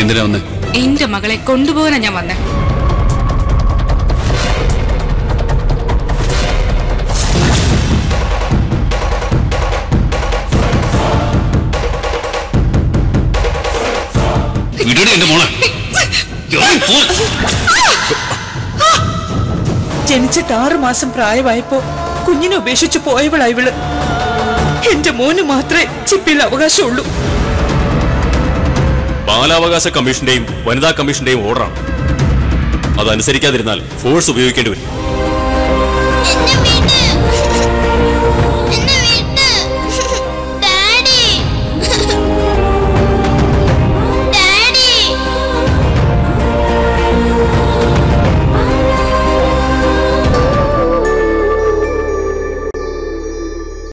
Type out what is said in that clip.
എന്തിനാ വന്നേ എന്റെ മകളെ കൊണ്ടുപോകാനാ ഞാൻ വന്നേ വിടടി എന്റെ മോളെ ഇറങ്ങി പോ. ജനിച്ചിട്ട് ആറു മാസം പ്രായമായപ്പോ കുഞ്ഞിനെ ഉപേക്ഷിച്ചു പോയവളാ ഇവള് എന്റെ മോന് മാത്രമേ ചിപ്പിയിൽ അവകാശമുള്ളൂ ബാലാവകാശ കമ്മീഷന്റെയും വനിതാ കമ്മീഷന്റെയും ഓർഡറാണ് അതനുസരിക്കാതിരുന്നാൽ ഫോഴ്സ് ഉപയോഗിക്കേണ്ടി വരും